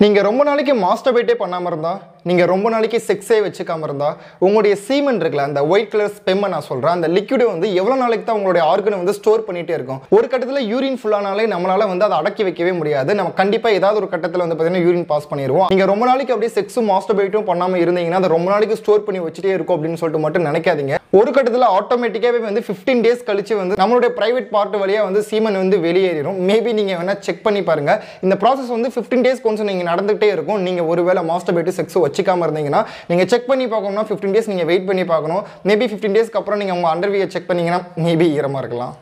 நீங்கள் ரொம்ப நாளைக்கு மாஸ்டர்பேட்டே பண்ணாமல் இருந்தா நீங்கள் ரொம்ப நாளைக்கு செக்ஸே வச்சுக்காம இருந்தா உங்களுடைய சீமன் இருக்குல்ல அந்த ஒயிட் கலர் ஸ்பெம்மை நான் சொல்கிறேன் அந்த லிக்விடை வந்து எவ்வளோ நாளைக்கு தான் உங்களுடைய ஆர்கனை வந்து ஸ்டோர் பண்ணிட்டே இருக்கும் ஒரு கட்டத்தில் யூரின் ஃபுல்லானாலே நம்மளால வந்து அதை அடக்கி வைக்கவே முடியாது நம்ம கண்டிப்பாக ஏதாவது ஒரு கட்டத்தில் வந்து பார்த்தீங்கன்னா யூரின் பாஸ் பண்ணிடுவோம் நீங்கள் ரொம்ப நாளைக்கு அப்படியே செக்ஸும் மாஸ்டர்பேட்டும் பண்ணாமல் இருந்தீங்கன்னா அதை ரொம்ப நாளைக்கு ஸ்டோர் பண்ணி வச்சுட்டே இருக்கும் அப்படின்னு சொல்லிட்டு மட்டும் நினைக்காதீங்க ஒரு கட்டத்தில் ஆட்டோமேட்டிக்காகவே வந்து ஃபிஃப்டீன் டேஸ் கழிச்சு வந்து நம்மளுடைய பிரைவேட் பார்ட் வழியாக வந்து சீமன் வந்து வெளியேறிடும் மேபி நீங்கள் வேணால் செக் பண்ணி பாருங்க இந்த ப்ராசஸ் வந்து ஃபிஃப்டீன் டேஸ் கொஞ்சம் நீங்கள் நடந்துகிட்டே இருக்கும் நீங்கள் ஒருவேளை மாஸ்டர் பேட்டு செக்ஸ் வச்சுக்காம இருந்தீங்கன்னா நீங்கள் செக் பண்ணி பார்க்கணும்னா ஃபிஃப்டீன் டேஸ் நீங்கள் வெயிட் பண்ணி பார்க்கணும் மேபி ஃபிஃப்டீன் டேஸ்க்கு அப்புறம் நீங்கள் உங்கள் அண்டர்வியை செக் பண்ணீங்கன்னா மேபி ஈரமாக இருக்கலாம்